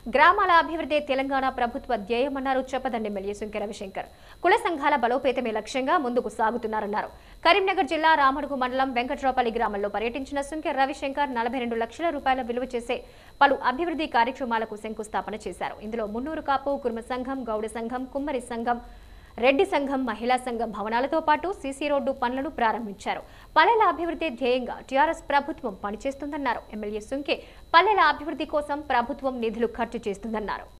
గ్రామాల అభివృద్ధి తెలంగాణ ప్రభుత్వ ధ్యేయమన్నారు చెప్పదండి ఎమ్మెల్యే సుంకె రవిశంకర్ కుల సంఘాల బలోపేతమే లక్ష్యంగా ముందుకు సాగుతున్నారన్నారు కరీంనగర్ జిల్లా రామడుగు మండలం వెంకట్రాపల్లి గ్రామంలో పర్యటించిన సుంకె రవిశంకర్ నలభై రెండు లక్షల రూపాయల విలువ చేసే పలు అభివృద్ధి కార్యక్రమాలకు శంకుస్థాపన చేశారు ఇందులో మున్నూరు కాపు కుర్మ సంఘం గౌడ సంఘం కుమ్మరి సంఘం రెడ్డి సంఘం మహిళా సంఘం భవనాలతో పాటు సీసీ రోడ్డు పనులను ప్రారంభించారు పల్లెల అభివృద్ధి ధ్యేయంగా టీఆర్ఎస్ ప్రభుత్వం పనిచేస్తుందన్నారు ఎమ్మెల్యే సుంకే పల్లెల అభివృద్ధి కోసం ప్రభుత్వం నిధులు ఖర్చు చేస్తుందన్నారు